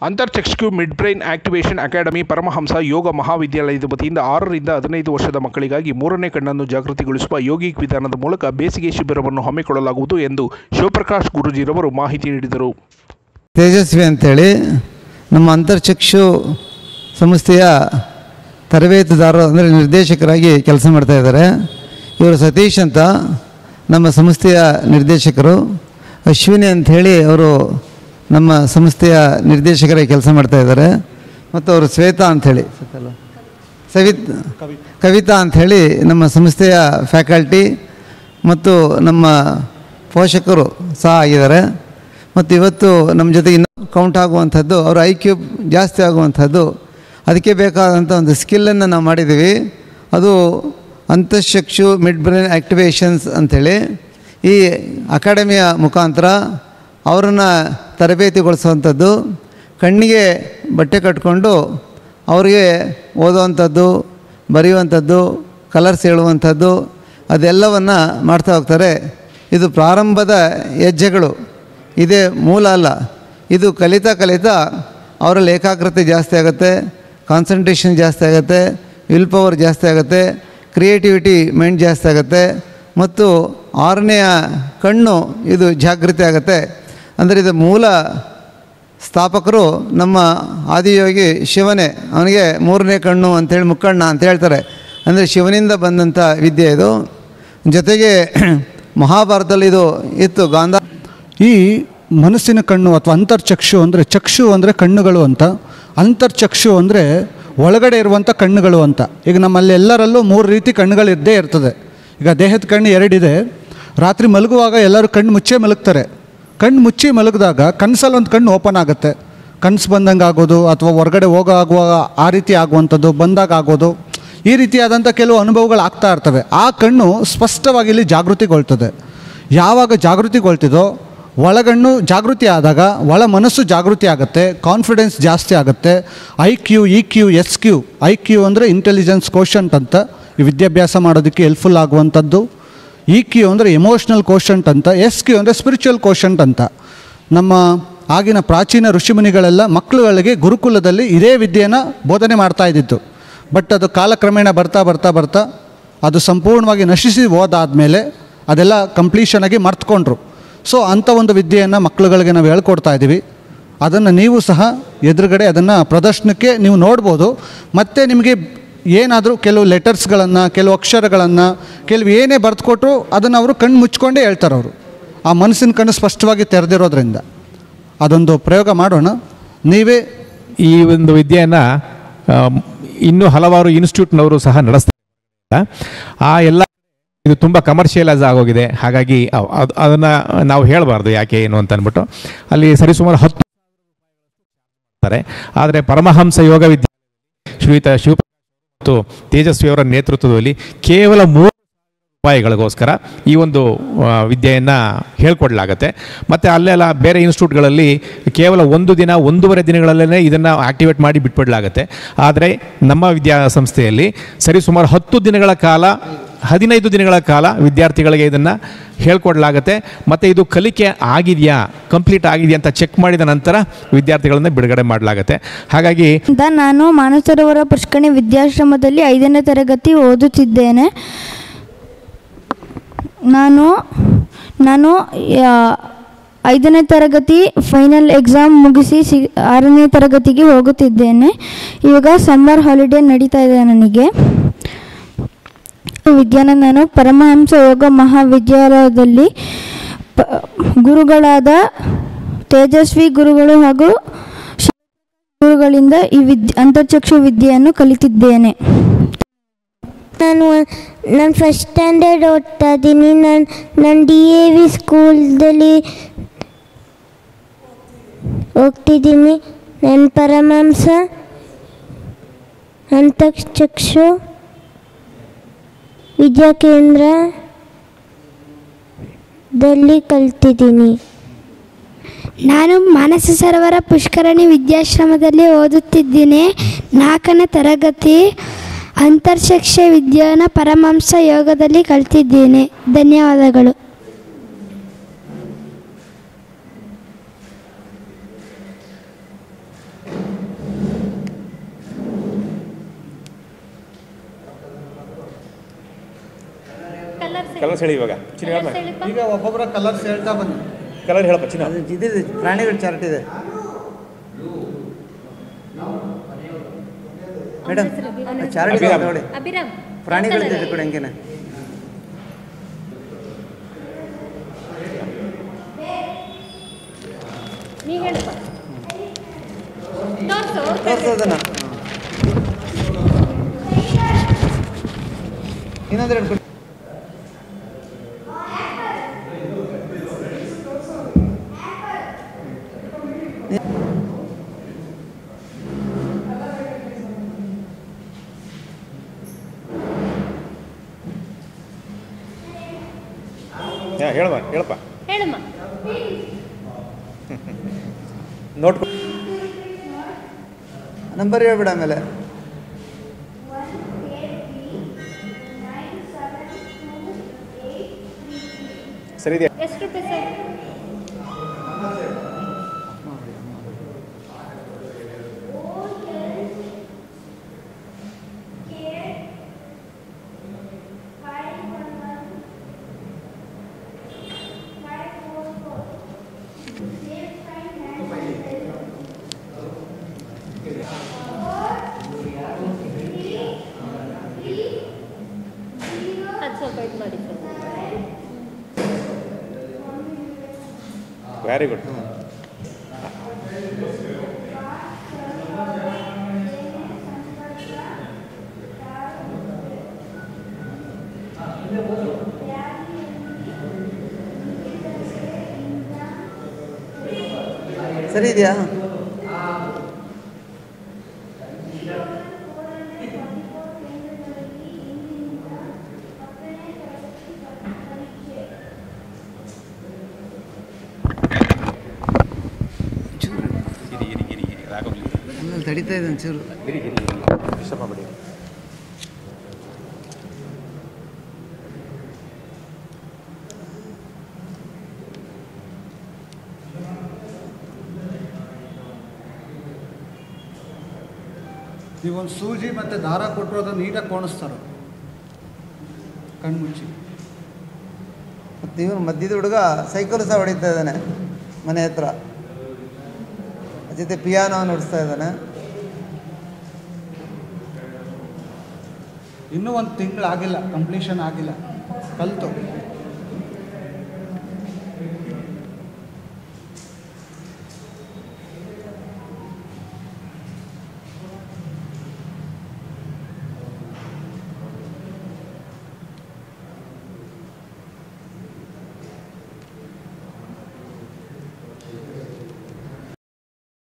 ಅಂತರ್ಚಕ್ಷು mid brain activation academy Paramahamsa Yoga ಮಹಾವಿದ್ಯಾಲಯದ ವತಿಯಿಂದ ಆರರಿಂದ ಹದಿನೈದು ವರ್ಷದ ಮಕ್ಕಳಿಗಾಗಿ ಮೂರನೇ ಕಣ್ಣನ್ನು ಜಾಗೃತಿಗೊಳಿಸುವ ಯೋಗಿಕ್ ವಿಧಾನದ ಮೂಲಕ ಬೇಸಿಗೆ ಶಿಬಿರವನ್ನು ಹಮ್ಮಿಕೊಳ್ಳಲಾಗುವುದು ಎಂದು ಶಿವಪ್ರಕಾಶ್ ಗುರೂಜಿರವರು ಮಾಹಿತಿ ನೀಡಿದರು ತೇಜಸ್ವಿ ಅಂಥೇಳಿ ನಮ್ಮ ಅಂತರ್ಚಕ್ಷು ಸಂಸ್ಥೆಯ ತರಬೇತುದಾರರು ಅಂದರೆ ನಿರ್ದೇಶಕರಾಗಿ ಕೆಲಸ ಮಾಡ್ತಾ ಇದ್ದಾರೆ ಇವರು ಸತೀಶ್ ಅಂತ ನಮ್ಮ ಸಂಸ್ಥೆಯ ನಿರ್ದೇಶಕರು ಅಶ್ವಿನಿ ಅಂಥೇಳಿ ಅವರು ನಮ್ಮ ಸಂಸ್ಥೆಯ ನಿರ್ದೇಶಕರಾಗಿ ಕೆಲಸ ಮಾಡ್ತಾ ಇದ್ದಾರೆ ಮತ್ತು ಅವರು ಶ್ವೇತಾ ಅಂಥೇಳಿ ಸವಿತ್ ಕವಿತಾ ಅಂಥೇಳಿ ನಮ್ಮ ಸಂಸ್ಥೆಯ ಫ್ಯಾಕಲ್ಟಿ ಮತ್ತು ನಮ್ಮ ಪೋಷಕರು ಸಹ ಆಗಿದ್ದಾರೆ ಮತ್ತು ಇವತ್ತು ನಮ್ಮ ಜೊತೆಗೆ ಇನ್ನೂ ಕೌಂಟ್ ಆಗುವಂಥದ್ದು ಅವರ ಐ ಕ್ಯೂ ಜಾಸ್ತಿ ಆಗುವಂಥದ್ದು ಅದಕ್ಕೆ ಬೇಕಾದಂಥ ಒಂದು ಸ್ಕಿಲ್ಲನ್ನು ನಾವು ಮಾಡಿದ್ದೀವಿ ಅದು ಅಂತಃಚಕ್ಷು ಮಿಡ್ ಬ್ರೈನ್ ಆ್ಯಕ್ಟಿವೇಷನ್ಸ್ ಅಂಥೇಳಿ ಈ ಅಕಾಡೆಮಿಯ ಮುಖಾಂತರ ಅವರನ್ನು ತರಬೇತಿಗೊಳಿಸುವಂಥದ್ದು ಕಣ್ಣಿಗೆ ಬಟ್ಟೆ ಕಟ್ಕೊಂಡು ಅವರಿಗೆ ಓದುವಂಥದ್ದು ಬರೆಯುವಂಥದ್ದು ಕಲರ್ಸ್ ಹೇಳುವಂಥದ್ದು ಅದೆಲ್ಲವನ್ನು ಮಾಡ್ತಾ ಹೋಗ್ತಾರೆ ಇದು ಪ್ರಾರಂಭದ ಹೆಜ್ಜೆಗಳು ಇದೇ ಮೂಲ ಅಲ್ಲ ಇದು ಕಲಿತಾ ಕಲಿತಾ ಅವರಲ್ಲಿ ಏಕಾಗ್ರತೆ ಜಾಸ್ತಿ ಆಗುತ್ತೆ ಕಾನ್ಸಂಟ್ರೇಷನ್ ಜಾಸ್ತಿ ಆಗುತ್ತೆ ವಿಲ್ ಪವರ್ ಜಾಸ್ತಿ ಆಗುತ್ತೆ ಕ್ರಿಯೇಟಿವಿಟಿ ಮೈಂಡ್ ಜಾಸ್ತಿ ಆಗುತ್ತೆ ಮತ್ತು ಆರನೆಯ ಕಣ್ಣು ಇದು ಜಾಗೃತಿ ಆಗುತ್ತೆ ಅಂದರೆ ಇದು ಮೂಲ ಸ್ಥಾಪಕರು ನಮ್ಮ ಆದಿಯೋಗಿ ಶಿವನೇ ಅವನಿಗೆ ಮೂರನೇ ಕಣ್ಣು ಅಂಥೇಳಿ ಮುಕ್ಕಣ್ಣ ಅಂತ ಹೇಳ್ತಾರೆ ಅಂದರೆ ಶಿವನಿಂದ ಬಂದಂಥ ವಿದ್ಯೆ ಇದು ಜೊತೆಗೆ ಮಹಾಭಾರತದಲ್ಲಿ ಇದು ಇತ್ತು ಗಾಂಧ ಈ ಮನಸ್ಸಿನ ಕಣ್ಣು ಅಥವಾ ಅಂತರ್ಚಕ್ಷು ಅಂದರೆ ಚಕ್ಷು ಅಂದರೆ ಕಣ್ಣುಗಳು ಅಂತ ಅಂತರ್ಚಕ್ಷು ಅಂದರೆ ಒಳಗಡೆ ಇರುವಂಥ ಕಣ್ಣುಗಳು ಅಂತ ಈಗ ನಮ್ಮಲ್ಲಿ ಎಲ್ಲರಲ್ಲೂ ಮೂರು ರೀತಿ ಕಣ್ಣುಗಳು ಇದ್ದೇ ಇರ್ತದೆ ಈಗ ದೇಹದ ಕಣ್ಣು ಎರಡಿದೆ ರಾತ್ರಿ ಮಲಗುವಾಗ ಎಲ್ಲರೂ ಕಣ್ಣು ಮುಚ್ಚೇ ಮಲಗ್ತಾರೆ ಕಣ್ಣು ಮುಚ್ಚಿ ಮಲಗಿದಾಗ ಕನಸಲ್ಲಿ ಒಂದು ಕಣ್ಣು ಓಪನ್ ಆಗುತ್ತೆ ಕನಸು ಬಂದಂಗೆ ಆಗೋದು ಅಥವಾ ಹೊರಗಡೆ ಹೋಗೋ ಆಗುವಾಗ ಆ ರೀತಿ ಆಗುವಂಥದ್ದು ಬಂದಾಗ ಆಗೋದು ಈ ರೀತಿಯಾದಂಥ ಕೆಲವು ಅನುಭವಗಳು ಆಗ್ತಾ ಇರ್ತವೆ ಆ ಕಣ್ಣು ಸ್ಪಷ್ಟವಾಗಿ ಇಲ್ಲಿ ಜಾಗೃತಿಗೊಳ್ತದೆ ಯಾವಾಗ ಜಾಗೃತಿಗೊಳ್ತಿದೋ ಒಳಗಣ್ಣು ಜಾಗೃತಿ ಆದಾಗ ಒಳ ಮನಸ್ಸು ಜಾಗೃತಿ ಆಗುತ್ತೆ ಕಾನ್ಫಿಡೆನ್ಸ್ ಜಾಸ್ತಿ ಆಗುತ್ತೆ I Q E Q S Q I Q ಅಂದರೆ ಇಂಟೆಲಿಜೆನ್ಸ್ ಕೋಶಂಟ್ ಅಂತ ಈ ವಿದ್ಯಾಭ್ಯಾಸ ಮಾಡೋದಕ್ಕೆ ಹೆಲ್ಪ್ಫುಲ್ ಆಗುವಂಥದ್ದು ಇ ಕ್ಯೂ ಅಂದರೆ ಎಮೋಷ್ನಲ್ ಕೋಶಂಟ್ ಅಂತ ಎಸ್ ಕ್ಯೂ ಅಂದರೆ ಸ್ಪಿರಿಚುವಲ್ ಕೋಶಂಟ್ ಅಂತ ನಮ್ಮ ಆಗಿನ ಪ್ರಾಚೀನ ಋಷಿಮುನಿಗಳೆಲ್ಲ ಮಕ್ಕಳುಗಳಿಗೆ ಗುರುಕುಲದಲ್ಲಿ ಇದೇ ವಿದ್ಯೆಯನ್ನು ಬೋಧನೆ ಮಾಡ್ತಾ ಇದ್ದಿತ್ತು ಬಟ್ ಅದು ಕಾಲಕ್ರಮೇಣ ಬರ್ತಾ ಬರ್ತಾ ಬರ್ತಾ ಅದು ಸಂಪೂರ್ಣವಾಗಿ ನಶಿಸಿ ಹೋದಾದಮೇಲೆ ಅದೆಲ್ಲ ಕಂಪ್ಲೀಷನ್ ಆಗಿ ಮರ್ತ್ಕೊಂಡ್ರು ಸೊ ಅಂಥ ಒಂದು ವಿದ್ಯೆಯನ್ನು ಮಕ್ಕಳುಗಳಿಗೆ ನಾವು ಹೇಳ್ಕೊಡ್ತಾ ಇದ್ದೀವಿ ಅದನ್ನು ನೀವು ಸಹ ಎದುರುಗಡೆ ಅದನ್ನು ಪ್ರದರ್ಶನಕ್ಕೆ ನೀವು ನೋಡ್ಬೋದು ಮತ್ತು ನಿಮಗೆ ಏನಾದರೂ ಕೆಲವು ಲೆಟರ್ಸ್ಗಳನ್ನು ಕೆಲವು ಅಕ್ಷರಗಳನ್ನು ಕೆಲವು ಏನೇ ಬರೆದುಕೊಟ್ರು ಅದನ್ನು ಅವರು ಕಣ್ಣು ಮುಚ್ಕೊಂಡೇ ಹೇಳ್ತಾರೆ ಅವರು ಆ ಮನಸ್ಸಿನ ಕಣ್ಣು ಸ್ಪಷ್ಟವಾಗಿ ತೆರೆದಿರೋದ್ರಿಂದ ಅದೊಂದು ಪ್ರಯೋಗ ಮಾಡೋಣ ನೀವೇ ಈ ಒಂದು ವಿದ್ಯೆಯನ್ನು ಇನ್ನೂ ಹಲವಾರು ಇನ್ಸ್ಟಿಟ್ಯೂಟ್ನವರು ಸಹ ನಡೆಸ್ತಾರೆ ಆ ಎಲ್ಲ ಇದು ತುಂಬ ಕಮರ್ಷಿಯಲೈಸ್ ಆಗೋಗಿದೆ ಹಾಗಾಗಿ ಅವ್- ಅದ್- ಅದನ್ನ ನಾವು ಹೇಳಬಾರ್ದು ಯಾಕೆ ಏನು ಅಂತ ಅಂದ್ಬಿಟ್ಟು ಅಲ್ಲಿ ಸರಿಸುಮಾರು ಹತ್ತು ಮಾಡ್ತಾರೆ ಆದರೆ ಪರಮಹಂಸ ಯೋಗ ವಿದ್ಯೆ ಶ್ರೀಯುತ ಶಿವ ಮತ್ತು ತೇಜಸ್ವಿಯವರ ನೇತೃತ್ವದಲ್ಲಿ ಕೇವಲ ಮೂರು ರೂಪಾಯಿಗಳಿಗೋಸ್ಕರ ಈ ಒಂದು ಆ, ವಿದ್ಯೆಯನ್ನು ಹೇಳ್ಕೊಡ್ಲಾಗತ್ತೆ ಮತ್ತು ಅಲ್ಲೆಲ್ಲ ಬೇರೆ ಇನ್ಸ್ಟಿಟ್ಯೂಟ್ಗಳಲ್ಲಿ ಕೇವಲ ಒಂದು ದಿನ ಒಂದೂವರೆ ದಿನಗಳಲ್ಲೇ ಇದನ್ನು ಆಕ್ಟಿವೇಟ್ ಮಾಡಿ ಬಿಟ್ಬಿಡ್ಲಾಗತ್ತೆ ಆದರೆ ನಮ್ಮ ವಿದ್ಯಾಸಂಸ್ಥೆಯಲ್ಲಿ ಸರಿಸುಮಾರು ಹತ್ತು ದಿನಗಳ ಕಾಲ ಹದಿನೈದು ದಿನಗಳ ಕಾಲ ವಿದ್ಯಾರ್ಥಿಗಳಿಗೆ ಇದನ್ನು ಹೇಳ್ಕೊಡ್ಲಾಗತ್ತೆ ಮತ್ತು ಇದು ಕಲಿಕೆ ಆಗಿದೆಯಾ ಕಂಪ್ಲೀಟ್ ಆಗಿದೆಯಾ ಅಂತ ಚೆಕ್ ಮಾಡಿದ ನಂತರ ವಿದ್ಯಾರ್ಥಿಗಳನ್ನು ಬಿಡುಗಡೆ ಮಾಡಲಾಗತ್ತೆ ಹಾಗಾಗಿ ಅಂತ ನಾನು ಮಾನಸರೋವರ ಪುಷ್ಕರಣಿ ವಿದ್ಯಾಶ್ರಮದಲ್ಲಿ ಐದನೇ ತರಗತಿ ಓದುತ್ತಿದ್ದೇನೆ ನಾನು ನಾನು ಆ, ಐದನೇ ತರಗತಿ ಫೈನಲ್ ಎಕ್ಸಾಮ್ ಮುಗಿಸಿ ಸಿ ಆರನೇ ತರಗತಿಗೆ ಹೋಗುತ್ತಿದ್ದೇನೆ ಇವಾಗ ಸಮ್ಮರ್ ಹಾಲಿಡೇ ನಡೀತಾ ಇದೆ ನನಗೆ ವಿಜ್ಞಾನ ನಾನು ಪರಮಹಂಸ ಯೋಗ ಮಹಾವಿದ್ಯಾಲಯದಲ್ಲಿ ಪ ಗುರುಗಳಾದ ತೇಜಸ್ವಿ ಗುರುಗಳು ಹಾಗೂ ಶ- ಗುರುಗಳಿಂದ ಈ ವಿದ್ಯೆ ಅಂತರ್ಚಕ್ಷು ವಿದ್ಯೆಯನ್ನು ಕಲಿತಿದ್ದೇನೆ ನಾನು ನಾನು ಫಸ್ಟ್ ಸ್ಟ್ಯಾಂಡರ್ಡ್ ಓದ್ತಾ ಇದ್ದೀನಿ ನಾನು ನಾನು ಡಿ ಎ ವಿ ಸ್ಕೂಲ್ದಲ್ಲಿ ಹೋಗ್ತಿದ್ದೀನಿ ನನ್ನ ಪರಮಾಂಸ ಅಂತಕ್ಷು ವಿದ್ಯಾಕೇಂದ್ರದಲ್ಲಿ ಕಲ್ತಿದ್ದೀನಿ ನಾನು ಮಾನಸ ಸರೋವರ ಪುಷ್ಕರಣಿ ವಿದ್ಯಾಶ್ರಮದಲ್ಲಿ ಓದುತ್ತಿದ್ದೇನೆ ನಾಲ್ಕನೇ ತರಗತಿ ಅಂತರ್ಶಿಕ್ಷ ವಿಜ್ಞಾನ ಪರಮಾಂಸ ಯೋಗದಲ್ಲಿ ಕಲ್ತಿದ್ದೇನೆ ಧನ್ಯವಾದಗಳು ಕಲರ್ಸ್ ಹೇಳಿ ಇವಾಗ ಚಿನ್ನ ಹೇಳ್ಮ ಈಗ ಒಬ್ಬೊಬ್ಬರ ಕಲರ್ಸ್ ಹೇಳ್ತಾ ಬನ್ನಿ ಕಲರ್ ಹೇಳಪ್ಪ ಚಿನ್ನ ಅದು ಇದಿದೆ ಪ್ರಾಣಿಗಳ ಚಾರ್ಟ್ ಇದೆ ಮೇಡಮ್ ಚಾರ್ಟ್ ಇದೆ ಅಭಿರಾಮ್. ನೋಡಿ ಅಭಿರಾಮ್ ಪ್ರಾಣಿಗಳಿದೆ ಇದು ಕೂಡ ಹಂಗೇನೆ ನೀ ಹೇಳಪ್ಪ ತೋರ್ಸು ತೋರಿಸೋದನ್ನ ಇನ್ನೊಂದು ಎರಡು ಕೊಡಿ. ಹಾ, ಹೇಳಮ್ಮ ಹೇಳಪ್ಪ ಹೇಳಮ್ಮ ನೋಟ್ ನಂಬರ್ ಹೇಳ್ಬಿಡ ಆಮೇಲೆ ಸರಿ ಇದೆಯಾ ಎಷ್ಟು ರೂಪಾಯಿ ಸರ್ ಅದು ಸ್ವಲ್ಪ ಇದು ಮಾಡಿ ಸರ್ ವೆರಿ ಗುಡ್ ಸರಿ ಇದೆಯಾ ಇರಿ ಇರಿ ಇರಿ ಇರಿ ಆಗೋಗ್ಲಿ ಆಮೇಲೆ ತಡಿತಾ ಇದೆ ಒಂಚೂರು ಇರಿ ಇರಿ ಇರಿ ಡಿಸ್ಟರ್ಬ್ ಮಾಡಬೇಡಿ ನೀವೊಂದು ಸೂಜಿ ಮತ್ತು ದಾರ ಕೊಟ್ಟರು ಅದನ್ನು ನೀಟಾಗಿ ಕೋಣಿಸ್ತಾರೆ ಕಣ್ಮುಚ್ಚಿ ಮತ್ತು ಇವನು ಮಧ್ಯದ ಹುಡುಗ ಸೈಕಲ್ ಸಹ ಹೊಡಿತಾ ಇದ್ದಾನೆ ಮನೆ ಹತ್ರ ಅದ್ ಜೊತೆ ಪಿಯಾನೋ ನುಡಿಸ್ತಾ ಇದ್ದಾನೆ ಇನ್ನೂ ಒಂದು ತಿಂಗಳು ಆಗಿಲ್ಲ ಕಂಪ್ಲೀಷನ್ ಆಗಿಲ್ಲ ಕಲಿತು